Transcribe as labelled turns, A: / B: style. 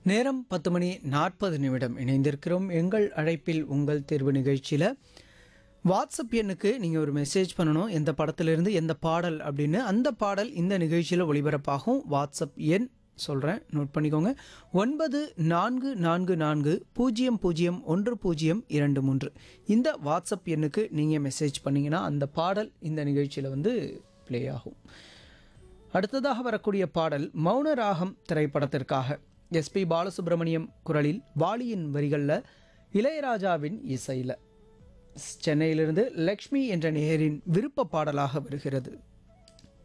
A: நேரம் பத்து மணி நாற்பது நிமிடம் இணைந்திருக்கிறோம் எங்கள் அழைப்பில் உங்கள் தேர்வு நிகழ்ச்சியில் வாட்ஸ்அப் எண்ணுக்கு நீங்கள் ஒரு மெசேஜ் பண்ணணும் எந்த படத்திலிருந்து எந்த பாடல் அப்படின்னு அந்த பாடல் இந்த நிகழ்ச்சியில் ஒளிபரப்பாகும் வாட்ஸ்அப் எண் சொல்கிறேன் நோட் பண்ணிக்கோங்க ஒன்பது நான்கு நான்கு நான்கு பூஜ்ஜியம் பூஜ்ஜியம் ஒன்று பூஜ்ஜியம் இரண்டு மூன்று இந்த வாட்ஸ்அப் எண்ணுக்கு நீங்கள் மெசேஜ் பண்ணிங்கன்னா அந்த பாடல் இந்த நிகழ்ச்சியில் வந்து ப்ளே ஆகும் அடுத்ததாக வரக்கூடிய பாடல் மௌன ராகம் திரைப்படத்திற்காக எஸ்பி பாலசுப்ரமணியம் குரலில் வாலியின் வரிகளில் இளையராஜாவின் இசையில் சென்னையிலிருந்து லக்ஷ்மி என்ற நேயரின் விருப்ப பாடலாக வருகிறது